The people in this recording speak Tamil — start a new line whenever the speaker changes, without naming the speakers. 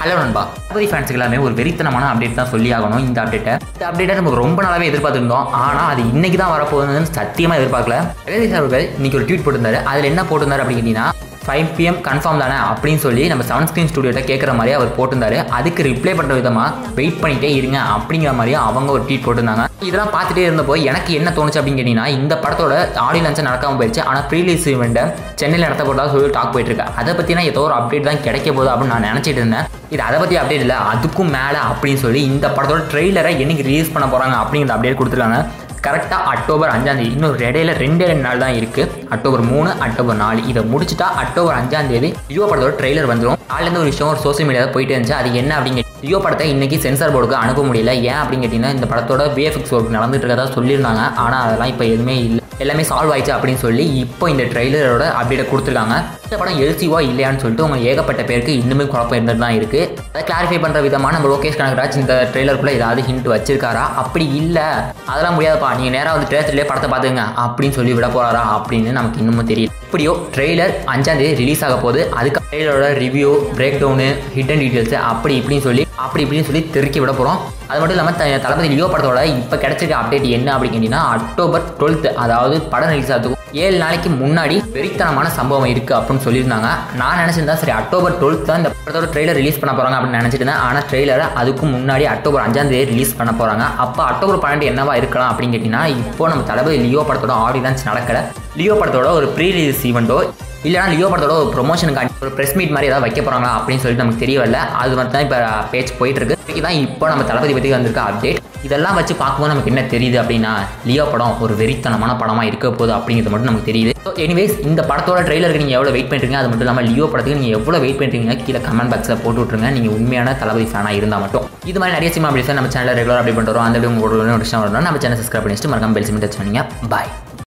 ஹலோ நண்பா தளபதி ஃபேன்ஸுக்கு எல்லாமே ஒரு வெறித்தனமான அப்டேட் தான் சொல்லி ஆகணும் இந்த அப்டேட்டை இந்த அப்டேட்டை நமக்கு ரொம்ப நாளாவே எதிர்பார்த்துருந்தோம் ஆனால் அது இன்னைக்கு தான் வரப்போகுதுன்னு சத்தியமாக எதிர்பார்க்கல ஜெகதீஷ் அவர்கள் இன்னைக்கு ஒரு ட்வீட் போட்டிருந்தாரு அதில் என்ன போட்டிருந்தாரு அப்படின்னு கேட்டீங்கன்னா ஃபைவ் பிஎம் கன்ஃபார்ம் தானே அப்படின்னு சொல்லி நம்ம செவன் ஸ்க்ரீன் ஸ்டுடியோட்ட கேட்குற மாதிரி அவர் போட்டிருந்தாரு அதுக்கு ரிப்ளை பண்ணுற விதமாக வெயிட் பண்ணிட்டே இருங்க அப்படிங்கிற மாதிரி அவங்க ஒரு ட்வீட் போட்டிருந்தாங்க இதெல்லாம் பார்த்துட்டே இருந்தப்போ எனக்கு என்ன தோணுச்சு அப்படின்னு கேட்டிங்கன்னா இந்த படத்தோட ஆடியோ லான்ச் நடக்காமல் போயிடுச்சு ஆனால் ப்ரீலீஸ் ஈவெண்ட்டை சென்னையில் நடத்த போகிறதா சொல்லி டாக் போயிட்டு இருக்கு அதை பற்றினா ஏதோ ஒரு அப்டேட் தான் கிடைக்க போகுது அப்படின்னு நான் நினச்சிட்டு இருந்தேன் இது அதை பற்றி அப்டேட் இல்லை அதுக்கும் மேலே அப்படின்னு சொல்லி இந்த படத்தோட ட்ரெய்லரை என்னைக்கு ரிலீஸ் பண்ண போகிறாங்க அப்படிங்கிற அப்டேட் கொடுத்துருக்காங்க கரெக்டாக அக்டோபர் அஞ்சாந்தேதி இன்னும் இடையில ரெண்டே ரெண்டு நாள் தான் இருக்குது அக்டோபர் மூணு அக்டோபர் நாலு இதை முடிச்சுட்டா அக்டோபர் அஞ்சாந்தேதி லியோ படத்தோட ட்ரெய்லர் வந்துடும் நாலுலேருந்து ஒரு விஷயம் ஒரு சோசியல் மீடியாவில் போயிட்டு இருந்துச்சு அது என்ன அப்படிங்க லியோ படத்தை இன்னைக்கு சென்சார் போர்டுக்கு அனுப்ப முடியல ஏன் அப்படின்னு கேட்டிங்கன்னா இந்த படத்தோட விஎஃப்எக்ஸ் ஒர்க் நடந்துட்டு இருக்கதா சொல்லியிருந்தாங்க ஆனால் அதெல்லாம் இப்போ எதுவுமே இல்லை எல்லாமே சால்வ் ஆயிடுச்சு அப்படின்னு சொல்லி இப்போ இந்த ட்ரெய்லரோட அப்டேட்டை கொடுத்துருக்காங்க இந்த படம் எல்சிவா இல்லையான்னு சொல்லிட்டு உங்க ஏகப்பட்ட பேருக்கு இன்னுமே குழப்பம் இருந்துட்டு தான் இருக்கு அதை கிளாரிஃபை பண்ற விதமா நம்ம லோகேஷ் கனகராஜ் இந்த ட்ரெய்லருக்குள்ள ஏதாவது ஹிண்ட் வச்சிருக்காரா அப்படி இல்லை அதெல்லாம் முடியாதுப்பா நீங்க நேராக வந்து ட்ரேலர்லேயே படத்தை பார்த்துங்க அப்படின்னு சொல்லி விட போறாரா அப்படின்னு நமக்கு இன்னமும் தெரியல இப்படியோ ட்ரெய்லர் அஞ்சாம் தேதி ரிலீஸ் ஆக போகுது அதுக்கு ட்ரெய்லரோட review breakdown hidden details அப்படி இப்படின்னு சொல்லி அப்படி இப்படின்னு சொல்லி திருக்கி விட போகிறோம் அது மட்டும் இல்லாமல் த- தளபதி லியோ படத்தோட இப்போ கிடைச்சிருக்க அப்டேட் என்ன அப்படின்னு கேட்டிங்கன்னா அக்டோபர் டுவெல்த் அதாவது படம் ரிலீஸ் ஆகிறதுக்கு ஏழு நாளைக்கு முன்னாடி வெறித்தனமான சம்பவம் இருக்குது அப்படின்னு சொல்லியிருந்தாங்க நான் நினச்சிருந்தா சரி அக்டோபர் டுவெல்த் தான் இந்த படத்தோட ட்ரெய்லர் ரிலீஸ் பண்ண போகிறாங்க அப்படின்னு நினச்சிட்டு இருந்தேன் ஆனால் ட்ரெய்லரை அதுக்கும் முன்னாடி அக்டோபர் அஞ்சாம் தேதி ரிலீஸ் பண்ண போகிறாங்க அப்போ அக்டோபர் பன்னெண்டு என்னவா இருக்கலாம் அப்படின்னு கேட்டிங்கன்னா இப்போ நம்ம தளபதி லியோ படத்தோட ஆடியோ லான்ச் நடக்கல லியோ படத்தோட ஒரு ப்ரீ ரிலீஸ் ஈவெண்ட்டோ இல்லைனா லியோ படத்தோட ஒரு ப்ரொமோஷனுக்கு ஒரு ப்ரெஸ் மீட் மாதிரி ஏதாவது வைக்க போகிறாங்களா அப்படின்னு சொல்லிட்டு நமக்கு தெரியவில்லை அது மட்டும் தான் இப்போ பேச்சு போயிட்டு இருக்கு இதுக்கு தான் இப்போ நம்ம தளபதி பற்றி வந்திருக்க அப்டேட் இதெல்லாம் வச்சு பார்க்கும்போது நமக்கு என்ன தெரியுது அப்படின்னா லியோ படம் ஒரு வெறித்தனமான படமாக இருக்க போகுது அப்படிங்கிறது மட்டும் நமக்கு தெரியுது ஸோ எனிவேஸ் இந்த படத்தோட ட்ரெய்லருக்கு நீங்கள் எவ்வளோ வெயிட் பண்ணுறீங்க அது மட்டும் இல்லாமல் லியோ படத்துக்கு நீங்கள் எவ்வளோ வெயிட் பண்ணுறீங்க கீழே கமெண்ட் பாக்ஸில் போட்டு விட்ருங்க நீங்கள் உண்மையான தளபதி ஃபேனாக இருந்தால் மட்டும் இது மாதிரி நிறைய சினிமா அப்டேட்ஸ் நம்ம சேனலில் ரெகுலர் அப்டேட் பண்ணுறோம் அந்த வீடியோ உங்களுக்கு ஒரு விஷயம் வரணும் நம்ம சேனல் சப்ஸ்கிரைப் பண்ணிட்டு மறக்காம பெல் சிமெண்ட் டச் பண்ணுங்க பாய்